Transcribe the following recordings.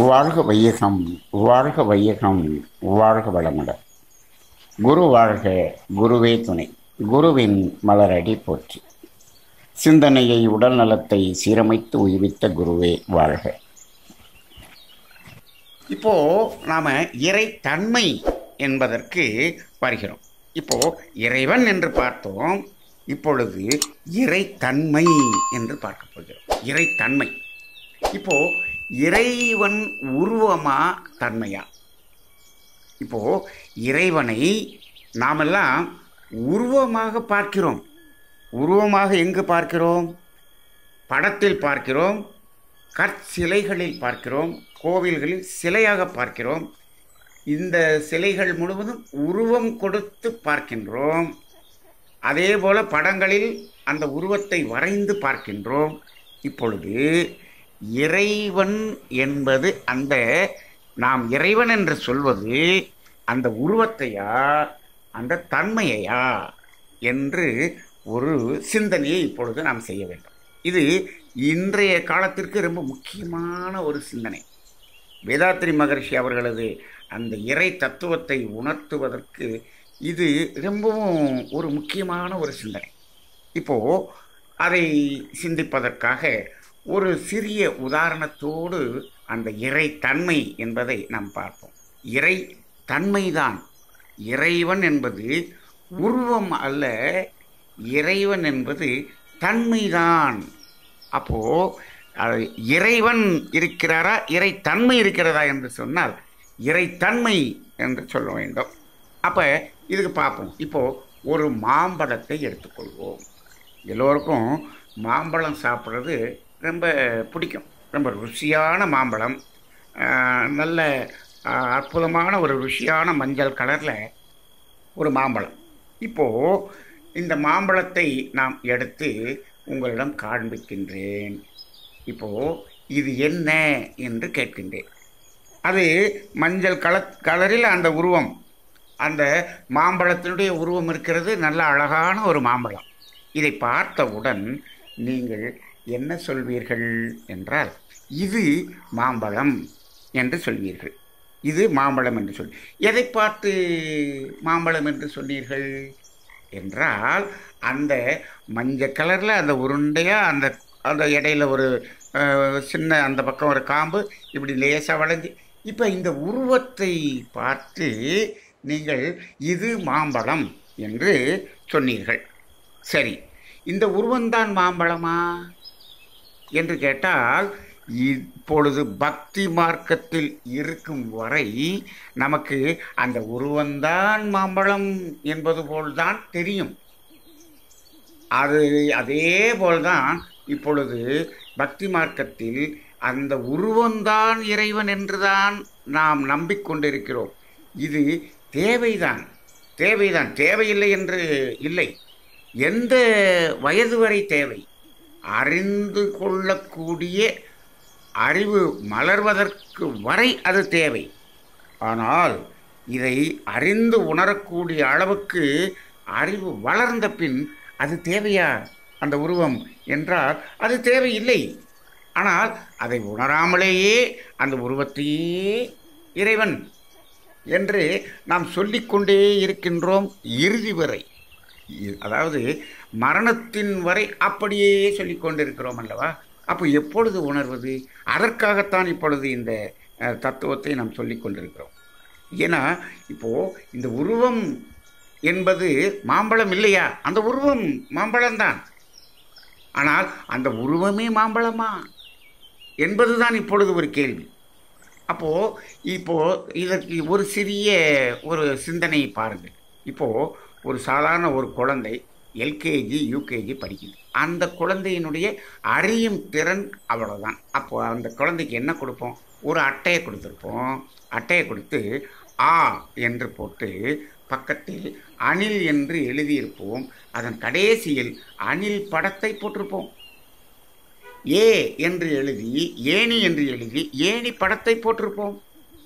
வாழ்க வையகம் வாழ்க வையகம் வாழ்க வளமுடன் குரு வாழ்க குருவே துணை குருவின் மலரடி போற்றி சிந்தனையை உடல் நலத்தை சீரமைத்து உய்வித்த குருவே வாழ்க இப்போ நாம இறைத்தன்மை என்பதற்கு வருகிறோம் இப்போ இறைவன் என்று பார்த்தோம் இப்பொழுது இறைத்தன்மை என்று பார்க்க போகிறோம் இறைத்தன்மை இப்போ இறைவன் உருவமா தன்மையா இப்போ இறைவனை நாமெல்லாம் உருவமாக பார்க்கிறோம் உருவமாக எங்கு பார்க்கிறோம் படத்தில் பார்க்கிறோம் கற்சிலைகளில் பார்க்கிறோம் கோவில்களில் சிலையாக பார்க்கிறோம் இந்த சிலைகள் முழுவதும் உருவம் கொடுத்து பார்க்கின்றோம் அதே போல படங்களில் அந்த உருவத்தை வரைந்து பார்க்கின்றோம் இப்பொழுது இறைவன் என்பது அந்த நாம் இறைவன் என்று சொல்வது அந்த உருவத்தையா அந்த தன்மையையா என்று ஒரு சிந்தனையை இப்பொழுது நாம் செய்ய வேண்டும் இது இன்றைய காலத்திற்கு ரொம்ப முக்கியமான ஒரு சிந்தனை வேதாத்திரி மகர்ஷி அவர்களது அந்த இறை தத்துவத்தை உணர்த்துவதற்கு இது ரொம்பவும் ஒரு முக்கியமான ஒரு சிந்தனை இப்போது அதை சிந்திப்பதற்காக ஒரு சிறிய உதாரணத்தோடு அந்த இறை தன்மை என்பதை நாம் பார்ப்போம் இறை தன்மைதான் இறைவன் என்பது உருவம் அல்ல இறைவன் என்பது தன்மைதான் அப்போ அது இறைவன் இருக்கிறாரா இறை தன்மை இருக்கிறதா என்று சொன்னால் இறைத்தன்மை என்று சொல்ல வேண்டும் அப்போ இதுக்கு பார்ப்போம் இப்போது ஒரு மாம்பழத்தை எடுத்துக்கொள்வோம் எல்லோருக்கும் மாம்பழம் சாப்பிட்றது ரொம்ப பிடிக்கும் ரொம்ப ருசியான மாம்பழம் ஆஹ், நல்ல ஆஹ், அற்புதமான ஒரு ருசியான மஞ்சள் கலரில் ஒரு மாம்பழம் இப்போது இந்த மாம்பழத்தை நாம் எடுத்து உங்களிடம் காண்பிக்கின்றேன் இப்போது இது என்ன என்று கேட்கின்றேன் அது மஞ்சள் கல கலரில் அந்த உருவம் அந்த மாம்பழத்தினுடைய உருவம் இருக்கிறது நல்ல அழகான ஒரு மாம்பழம் இதை பார்த்தவுடன் நீங்கள் என்ன சொல்வீர்கள் என்றால் இது மாம்பழம் என்று சொல்வீர்கள் இது மாம்பழம் என்று சொல் எதை பார்த்து மாம்பழம் என்று சொன்னீர்கள் என்றால் அந்த மஞ்சள் கலரில் அந்த உருண்டையாக அந்த அந்த இடையில ஒரு அஹ், சின்ன அந்த பக்கம் ஒரு காம்பு இப்படி லேசாக வளைஞ்சு இப்போ இந்த உருவத்தை பார்த்து நீங்கள் இது மாம்பழம் என்று சொன்னீர்கள் சரி இந்த உருவம்தான் மாம்பழமா என்று கேட்டால் இப்பொழுது பக்தி மார்க்கத்தில் இருக்கும் வரை நமக்கு அந்த உருவந்தான் மாம்பழம் என்பது போல்தான் தெரியும் அது அதே போல்தான் இப்பொழுது பக்தி மார்க்கத்தில் அந்த உருவந்தான் இறைவன் என்றுதான் நாம் நம்பிக்கொண்டிருக்கிறோம் இது தேவைதான் தேவைதான் தேவையில்லை என்று இல்லை எந்த வயது வரை தேவை அறிந்து கொள்ளக்கூடிய அறிவு மலர்வதற்கு வரை அது தேவை ஆனால் இதை அறிந்து உணரக்கூடிய அளவுக்கு அறிவு வளர்ந்த பின் அது தேவையா அந்த உருவம் என்றால் அது தேவையில்லை ஆனால் அதை உணராமலேயே அந்த உருவத்தையே இறைவன் என்று நாம் சொல்லிக்கொண்டே இருக்கின்றோம் இறுதி வரை இ- அதாவது மரணத்தின் வரை அப்படியே சொல்லிக் கொண்டிருக்கிறோம் அல்லவா அப்போ எப்பொழுது உணர்வது அதற்காகத்தான் இப்பொழுது இந்த அஹ், தத்துவத்தை நாம் சொல்லிக் கொண்டிருக்கிறோம் ஏன்னா இப்போ இந்த உருவம் என்பது மாம்பழம் இல்லையா அந்த உருவம் மாம்பழம்தான் ஆனால் அந்த உருவமே மாம்பழமா என்பதுதான் இப்பொழுது ஒரு கேள்வி அப்போ இப்போ இதற்கு ஒரு சிறிய ஒரு சிந்தனையை பாருங்கள் இப்போ ஒரு சாதாரண ஒரு குழந்தை எல்கேஜி யூகேஜி படிக்குது அந்த குழந்தையினுடைய அறியும் திறன் அவ்வளோதான் அப்போ அந்த குழந்தைக்கு என்ன கொடுப்போம் ஒரு அட்டையை கொடுத்துருப்போம் அட்டையை கொடுத்து ஆ என்று போட்டு பக்கத்தில் அணில் என்று எழுதியிருப்போம் அதன் கடைசியில் அணில் படத்தை போட்டிருப்போம் ஏ என்று எழுதி ஏணி என்று எழுதி ஏணி படத்தை போட்டிருப்போம்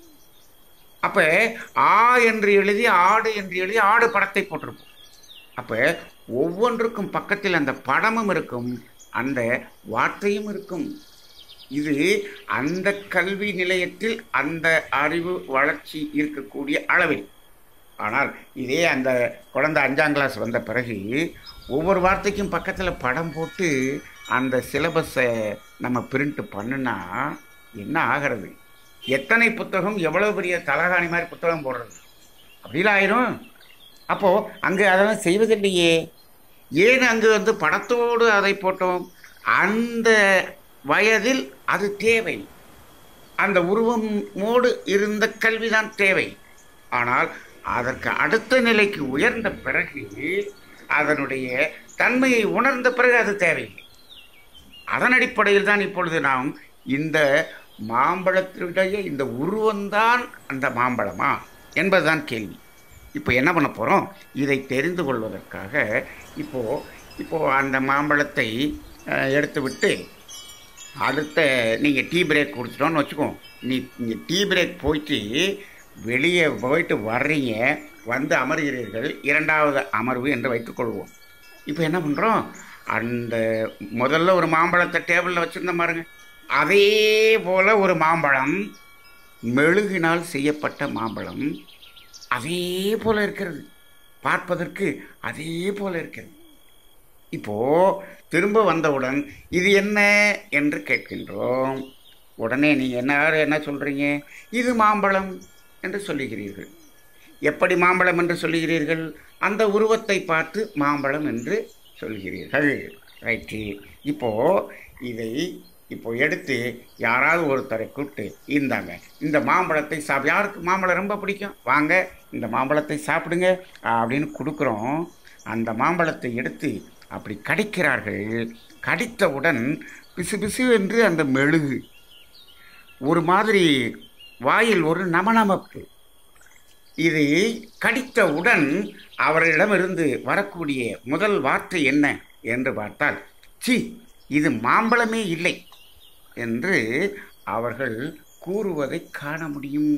அப்ப ஆ என்று எழுதி ஆடு என்று எழுதி ஆடு படத்தை போட்டிருப்போம் அப்ப ஒவ்வொன்றுக்கும் பக்கத்தில் அந்த படமும் இருக்கும் அந்த வார்த்தையும் இருக்கும் இது அந்த கல்வி நிலையத்தில் அந்த அறிவு வளர்ச்சி இருக்கக்கூடிய அளவில் ஆனால் இதே அந்த குழந்தை அஞ்சாம் கிளாஸ் வந்த பிறகு ஒவ்வொரு வார்த்தைக்கும் பக்கத்தில் படம் போட்டு அந்த சிலபஸை நம்ம பிரிண்ட் பண்ணுனா என்ன ஆகிறது எத்தனை புத்தகம் எவ்வளோ பெரிய தலகாணி மாதிரி புத்தகம் போடுறது அப்படிலாம் ஆயிரும் அப்போது அங்கே அதெல்லாம் செய்வதில்லையே ஏன் அங்கு வந்து படத்தோடு அதை போட்டோம் அந்த வயதில் அது தேவை அந்த உருவமோடு இருந்த கல்விதான் தேவை ஆனால் அதற்கு அடுத்த நிலைக்கு உயர்ந்த பிறகு அதனுடைய தன்மையை உணர்ந்த பிறகு அது தேவையில்லை அதன் அடிப்படையில் தான் இப்பொழுது நாம் இந்த மாம்பழத்தினுடைய இந்த உருவம்தான் அந்த மாம்பழமா என்பதுதான் கேள்வி இப்போ என்ன பண்ண போகிறோம் இதை தெரிந்து கொள்வதற்காக இப்போது இப்போது அந்த மாம்பழத்தை அஹ், எடுத்து விட்டு அடுத்த நீங்கள் டீ பிரேக் குடிச்சிட்டோன்னு வச்சுக்கோ நீ நீங்கள் டீ பிரேக் போயிட்டு வெளியே போயிட்டு வர்றீங்க வந்து அமர்கிறீர்கள் இரண்டாவது அமர்வு என்று வைத்துக்கொள்வோம் இப்போ என்ன பண்ணுறோம் அந்த முதல்ல ஒரு மாம்பழத்தை டேபிளில் வச்சுருந்த பாருங்க அதே போல் ஒரு மாம்பழம் மெழுகினால் செய்யப்பட்ட மாம்பழம் அதே போல் இருக்கிறது பார்ப்பதற்கு அதே போல் இருக்கிறது இப்போ திரும்ப வந்தவுடன் இது என்ன என்று கேட்கின்றோம் உடனே நீங்கள் என்ன என்ன சொல்கிறீங்க இது மாம்பழம் என்று சொல்லுகிறீர்கள் எப்படி மாம்பழம் என்று சொல்லுகிறீர்கள் அந்த உருவத்தை பார்த்து மாம்பழம் என்று சொல்கிறீர்கள் ரைட்டு இப்போ இதை இப்போ எடுத்து யாராவது ஒருத்தரை கூப்பிட்டு இந்தாங்க இந்த மாம்பழத்தை சாப் யாருக்கு மாம்பழம் ரொம்ப பிடிக்கும் வாங்க இந்த மாம்பழத்தை சாப்பிடுங்க அப்படின்னு கொடுக்குறோம் அந்த மாம்பழத்தை எடுத்து அப்படி கடிக்கிறார்கள் கடித்தவுடன் பிசு பிசு என்று அந்த மெழுகு ஒரு மாதிரி வாயில் ஒரு நமநமப்பு இதை கடித்தவுடன் அவரிடமிருந்து வரக்கூடிய முதல் வார்த்தை என்ன என்று பார்த்தால் சி இது மாம்பழமே இல்லை என்று அவர்கள் கூறுவதை காண முடியும்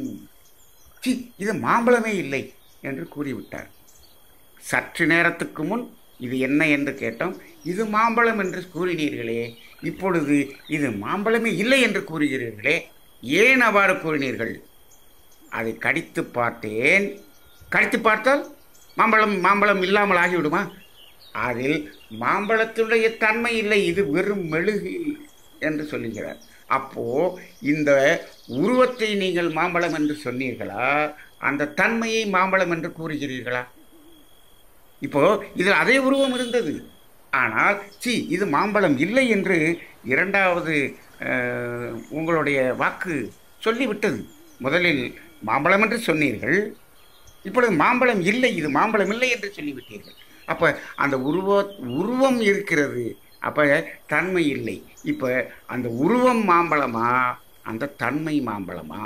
சி இது மாம்பழமே இல்லை என்று கூறிவிட்டார் சற்று நேரத்துக்கு முன் இது என்ன என்று கேட்டோம் இது மாம்பழம் என்று கூறினீர்களே இப்பொழுது இது மாம்பழமே இல்லை என்று கூறுகிறீர்களே ஏன் அவ்வாறு கூறினீர்கள் அதை கடித்து பார்த்தேன் கடித்து பார்த்தால் மாம்பழம் மாம்பழம் இல்லாமல் ஆகிவிடுமா அதில் மாம்பழத்துடைய தன்மை இல்லை இது வெறும் மெழுகு என்று சொல்லுகிறார் அப்போ இந்த உருவத்தை நீங்கள் மாம்பழம் என்று சொன்னீர்களா அந்த தன்மையை மாம்பழம் என்று கூறுகிறீர்களா இப்போ இதில் அதே உருவம் இருந்தது ஆனால் சி இது மாம்பழம் இல்லை என்று இரண்டாவது அஹ், உங்களுடைய வாக்கு சொல்லிவிட்டது முதலில் மாம்பழம் என்று சொன்னீர்கள் இப்பொழுது மாம்பழம் இல்லை இது மாம்பழம் இல்லை என்று சொல்லிவிட்டீர்கள் அப்போ அந்த உருவ உருவம் இருக்கிறது அப்போ தன்மை இல்லை இப்போ அந்த உருவம் மாம்பழமா அந்த தன்மை மாம்பழமா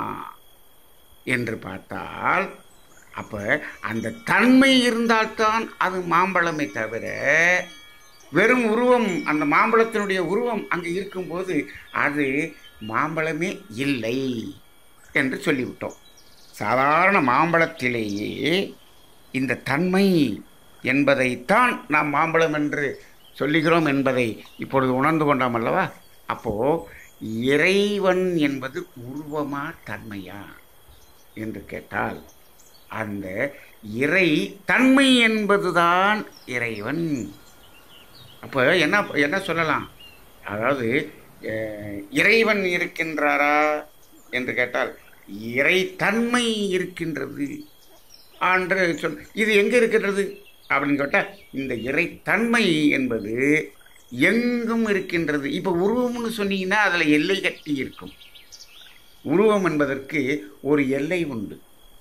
என்று பார்த்தால் அப்போ அந்த தன்மை இருந்தால்தான் அது மாம்பழமே தவிர வெறும் உருவம் அந்த மாம்பழத்தினுடைய உருவம் அங்கே இருக்கும்போது அது மாம்பழமே இல்லை என்று சொல்லிவிட்டோம் சாதாரண மாம்பழத்திலேயே இந்த தன்மை என்பதைத்தான் நாம் மாம்பழம் என்று சொல்லுகிறோம் என்பதை இப்பொழுது உணர்ந்து கொண்டோம் அல்லவா அப்போது இறைவன் என்பது உருவமா தன்மையா என்று கேட்டால் அந்த இறை தன்மை என்பதுதான் இறைவன் அப்போ என்ன என்ன சொல்லலாம் அதாவது அஹ், இறைவன் இருக்கின்றாரா என்று கேட்டால் இறை தன்மை இருக்கின்றது என்று சொல் இது எங்கே இருக்கின்றது அப்படின்னு கேட்டால் இந்த இறைத்தன்மை என்பது எங்கும் இருக்கின்றது இப்போ உருவம்னு சொன்னீங்கன்னா அதில் எல்லை கட்டி இருக்கும் உருவம் என்பதற்கு ஒரு எல்லை உண்டு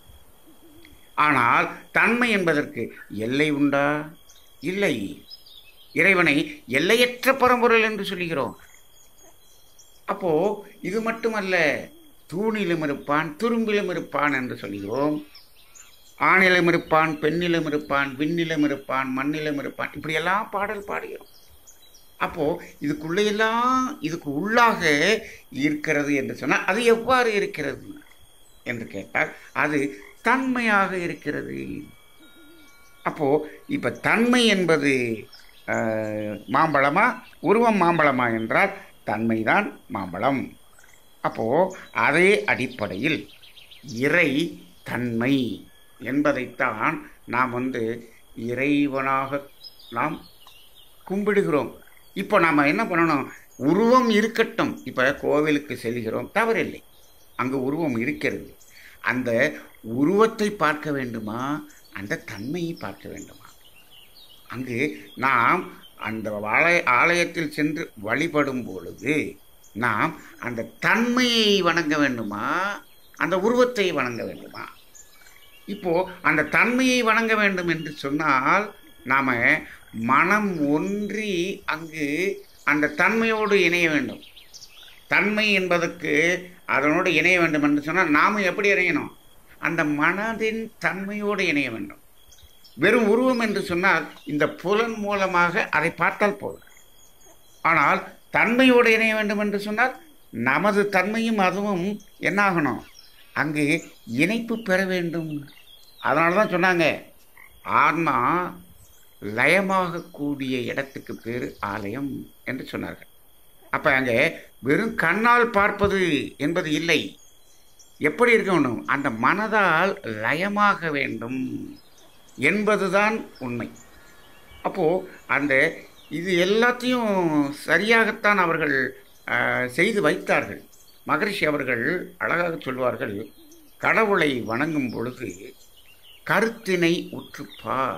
ஆனால் தன்மை என்பதற்கு எல்லை உண்டா இல்லை இறைவனை எல்லையற்ற பரம்பொருள் என்று சொல்லுகிறோம் அப்போ இது மட்டுமல்ல தூணிலும் இருப்பான் துரும்பிலும் இருப்பான் என்று சொல்கிறோம் ஆணிலும் இருப்பான் பெண்ணிலும் இருப்பான் விண்ணிலும் இருப்பான் மண்ணிலும் இருப்பான் இப்படியெல்லாம் பாடல் பாடுகிறோம் அப்போ இதுக்குள்ளே எல்லாம் இதுக்கு உள்ளாக இருக்கிறது என்று சொன்னால் அது எவ்வாறு இருக்கிறது என்று கேட்டால் அது தன்மையாக இருக்கிறது அப்போ இப்ப தன்மை என்பது அஹ், மாம்பழமா உருவம் மாம்பழமா என்றால் தன்மைதான் மாம்பழம் அப்போது அதே அடிப்படையில் இறை தன்மை என்பதைத்தான் நாம் வந்து இறைவனாக நாம் கும்பிடுகிறோம் இப்போ நாம் என்ன பண்ணணும் உருவம் இருக்கட்டும் இப்போ கோவிலுக்கு செல்கிறோம் தவறில்லை அங்கு உருவம் இருக்கிறது அந்த உருவத்தை பார்க்க வேண்டுமா அந்த தன்மையை பார்க்க வேண்டுமா அங்கு நாம் அந்த ஆலய ஆலயத்தில் சென்று வழிபடும் பொழுது நாம் அந்த தன்மையை வணங்க வேண்டுமா அந்த உருவத்தை வணங்க வேண்டுமா இப்போ அந்த தன்மையை வணங்க வேண்டும் என்று சொன்னால் நாம் மனம் ஒன்றி அங்கு அந்த தன்மையோடு இணைய வேண்டும் தன்மை என்பதற்கு அதனோடு இணைய வேண்டும் என்று சொன்னால் நாம் எப்படி இணையணும் அந்த மனதின் தன்மையோடு இணைய வேண்டும் வெறும் உருவம் என்று சொன்னால் இந்த புலன் மூலமாக அதை பார்த்தால் போதும் ஆனால் தன்மையோடு இணைய வேண்டும் என்று சொன்னால் நமது தன்மையும் அதுவும் என்னாகணும் அங்கு இணைப்பு பெற வேண்டும் அதனால தான் சொன்னாங்க ஆன்மா லயமாகக்கூடிய இடத்துக்கு பேர் ஆலயம் என்று சொன்னார்கள் அப்போ அங்கே வெறும் கண்ணால் பார்ப்பது என்பது இல்லை எப்படி இருக்க வேண்டும் அந்த மனதால் லயமாக வேண்டும் என்பதுதான் உண்மை அப்போது அந்த இது எல்லாத்தையும் சரியாகத்தான் அவர்கள் ஆஹ், செய்து வைத்தார்கள் மகரிஷி அவர்கள் அழகாக சொல்வார்கள் கடவுளை வணங்கும் பொழுது கருத்தினை உற்றுப்பார்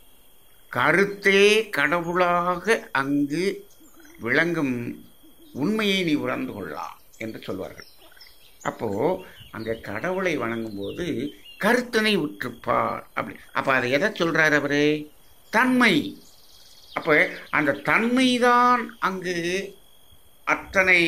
கருத்தே கடவுளாக அங்கு விளங்கும் உண்மையை நீ உணர்ந்து கொள்ளலாம் என்று சொல்வார்கள் அப்போது அங்கே கடவுளை வணங்கும்போது கருத்தினை உற்றுப்பார் அப்படி அப்போ அதை எதை சொல்கிறார் அவரு தன்மை அப்போ அந்த தன்மைதான் அங்கு அத்தனை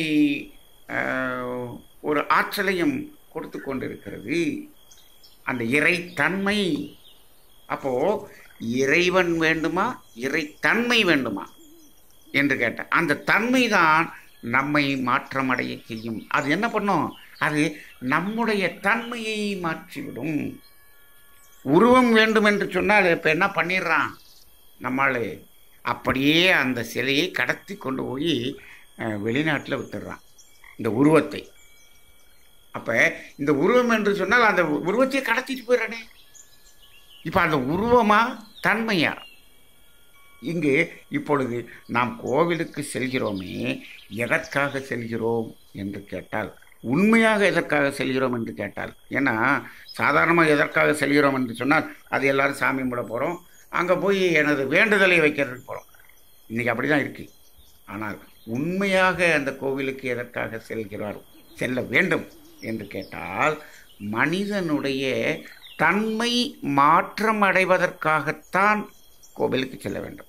ஆஹ், ஒரு ஆற்றலையும் கொடுத்து கொண்டிருக்கிறது அந்த இறைத்தன்மை அப்போ இறைவன் வேண்டுமா இறைத்தன்மை வேண்டுமா என்று கேட்டேன் அந்த தன்மை தான் நம்மை மாற்றமடைய செய்யும் அது என்ன பண்ணும் அது நம்முடைய தன்மையை மாற்றிவிடும் உருவம் வேண்டும் என்று சொன்னால் இப்போ என்ன பண்ணிடுறான் நம்மால் அப்படியே அந்த சிலையை கடத்தி கொண்டு போய் வெளிநாட்டில் விட்டுடுறான் இந்த உருவத்தை அப்போ இந்த உருவம் என்று சொன்னால் அந்த உருவத்தையே கடத்திட்டு போயிடறானே இப்போ அந்த உருவமா தன்மையா இங்கு இப்பொழுது நாம் கோவிலுக்கு செல்கிறோமே எதற்காக செல்கிறோம் என்று கேட்டால் உண்மையாக எதற்காக செல்கிறோம் என்று கேட்டால் ஏன்னா சாதாரணமாக எதற்காக செல்கிறோம் என்று சொன்னால் அது எல்லாரும் சாமி கும்பிட போகிறோம் அங்கே போய் எனது வேண்டுதலை வைக்கிறதுக்கு போகிறோம் இன்றைக்கி அப்படி தான் இருக்குது ஆனால் உண்மையாக அந்த கோவிலுக்கு எதற்காக செல்கிறார் செல்ல வேண்டும் என்று கேட்டால் மனிதனுடைய தன்மை மாற்றம் அடைவதற்காகத்தான் கோவிலுக்கு செல்ல வேண்டும்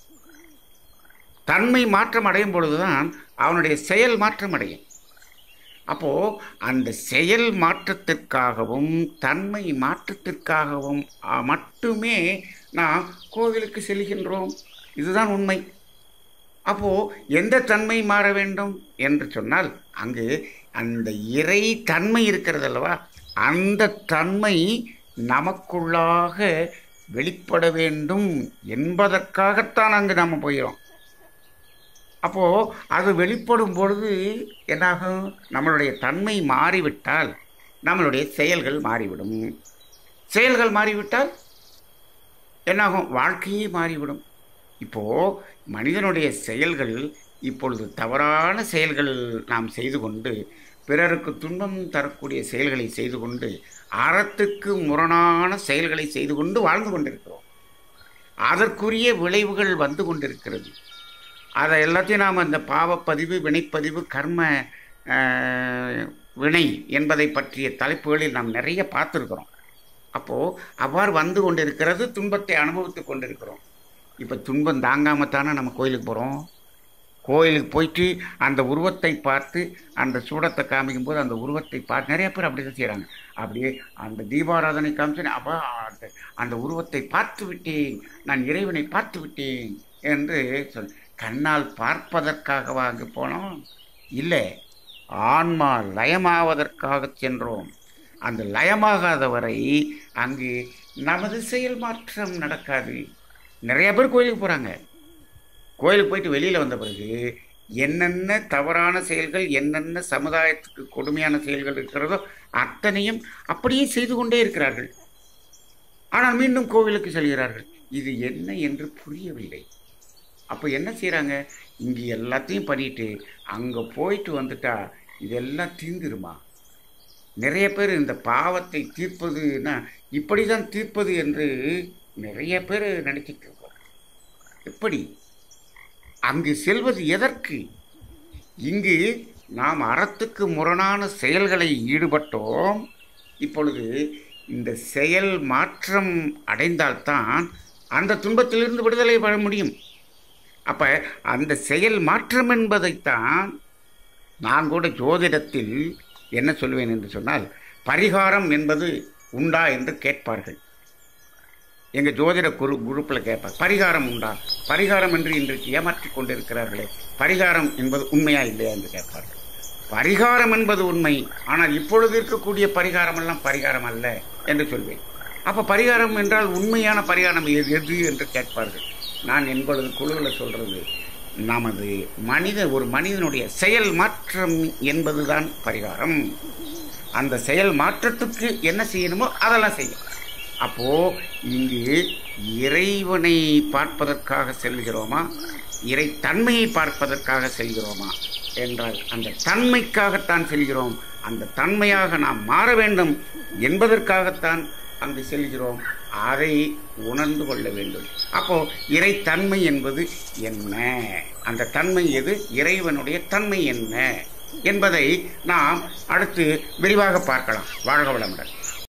தன்மை மாற்றம் அடையும் பொழுதுதான் அவனுடைய செயல் மாற்றம் அடையும் அப்போ அந்த செயல் மாற்றத்திற்காகவும் தன்மை மாற்றத்திற்காகவும் ஆ, மட்டுமே நாம் கோவிலுக்கு செல்கின்றோம் இதுதான் உண்மை அப்போ எந்த தன்மை மாற வேண்டும் என்று சொன்னால் அங்கு அந்த இறை தன்மை இருக்கிறது அல்லவா அந்த தன்மை நமக்குள்ளாக வெளிப்பட வேண்டும் என்பதற்காகத்தான் அங்கு நாம் போகிறோம் அப்போது அது வெளிப்படும் பொழுது என்னாகும் நம்மளுடைய தன்மை மாறிவிட்டால் நம்மளுடைய செயல்கள் மாறிவிடும் செயல்கள் மாறிவிட்டால் என்னாகும் வாழ்க்கையே மாறிவிடும் இப்போது மனிதனுடைய செயல்கள் இப்பொழுது தவறான செயல்கள் நாம் செய்து கொண்டு பிறருக்கு துன்பம் தரக்கூடிய செயல்களை செய்து கொண்டு அறத்துக்கு முரணான செயல்களை செய்து கொண்டு வாழ்ந்து கொண்டிருக்கிறோம் அதற்குரிய விளைவுகள் வந்து கொண்டிருக்கிறது அதை எல்லாத்தையும் நாம் அந்த பாவப்பதிவு வினைப்பதிவு கர்ம ஆஹ், வினை என்பதை பற்றிய தலைப்புகளில் நாம் நிறைய பார்த்துருக்குறோம் அப்போது அவ்வாறு வந்து கொண்டிருக்கிறது துன்பத்தை அனுபவித்து கொண்டிருக்கிறோம் இப்போ துன்பம் தாங்காமல் தானே நம்ம கோயிலுக்கு போகிறோம் கோயிலுக்கு போயிட்டு அந்த உருவத்தை பார்த்து அந்த சூடத்தை காமிக்கும் போது அந்த உருவத்தை பார்த்து நிறைய பேர் அப்படி தான் செய்கிறாங்க அப்படியே அந்த தீபாராதனை காமிச்சு அப்போ அந்த அந்த உருவத்தை பார்த்து விட்டேன் நான் இறைவனை பார்த்து விட்டேன் என்று சொல் கண்ணால் பார்ப்பதற்காகவா அங்கு போனோம் இல்லை ஆன்மா லயமாவதற்காக சென்றோம் அந்த லயமாகாத வரை அங்கு நமது செயல் மாற்றம் நடக்காது நிறைய பேர் கோயிலுக்கு போகிறாங்க கோயிலுக்கு போயிட்டு வெளியில் வந்த பிறகு என்னென்ன தவறான செயல்கள் என்னென்ன சமுதாயத்துக்கு கொடுமையான செயல்கள் இருக்கிறதோ அத்தனையும் அப்படியே செய்து கொண்டே இருக்கிறார்கள் ஆனால் மீண்டும் கோவிலுக்கு செல்கிறார்கள் இது என்ன என்று புரியவில்லை அப்போ என்ன செய்கிறாங்க இங்கே எல்லாத்தையும் பண்ணிட்டு அங்கே போயிட்டு வந்துட்டா இதெல்லாம் தீர்ந்துருமா நிறைய பேர் இந்த பாவத்தை தீர்ப்பதுன்னா இப்படி தான் தீர்ப்பது என்று நிறைய பேர் நினைச்சிட்டு இருக்கோம் எப்படி அங்கு செல்வது எதற்கு இங்கு நாம் அறத்துக்கு முரணான செயல்களை ஈடுபட்டோம் இப்பொழுது இந்த செயல் மாற்றம் அடைந்தால்தான் அந்த துன்பத்திலிருந்து விடுதலை பெற முடியும் அப்போ அந்த செயல் மாற்றம் என்பதைத்தான் நான் கூட ஜோதிடத்தில் என்ன சொல்லுவேன் என்று சொன்னால் பரிகாரம் என்பது உண்டா என்று கேட்பார்கள் எங்கள் ஜோதிட குரு குரூப்பில் கேட்பார் பரிகாரம் உண்டா பரிகாரம் என்று இன்றைக்கு ஏமாற்றி கொண்டிருக்கிறார்களே பரிகாரம் என்பது உண்மையா இல்லையா என்று கேட்பார்கள் பரிகாரம் என்பது உண்மை ஆனால் இப்பொழுது இருக்கக்கூடிய பரிகாரம் எல்லாம் பரிகாரம் அல்ல என்று சொல்வேன் அப்போ பரிகாரம் என்றால் உண்மையான பரிகாரம் எது எது என்று கேட்பார்கள் நான் என்பது குழுவில் சொல்றது நமது மனித ஒரு மனிதனுடைய செயல் மாற்றம் என்பதுதான் பரிகாரம் அந்த செயல் மாற்றத்துக்கு என்ன செய்யணுமோ அதெல்லாம் செய்யும் அப்போ இங்கு இறைவனை பார்ப்பதற்காக செல்கிறோமா இறை தன்மையை பார்ப்பதற்காக செல்கிறோமா என்றால் அந்த தன்மைக்காகத்தான் செல்கிறோம் அந்த தன்மையாக நாம் மாற வேண்டும் என்பதற்காகத்தான் அங்கு செல்கிறோம் அதை உணர்ந்து கொள்ள வேண்டும் அப்போ இறைத்தன்மை என்பது என்ன அந்த தன்மை எது இறைவனுடைய தன்மை என்ன என்பதை நாம் அடுத்து விரிவாக பார்க்கலாம் வாழ்க வளமுடன்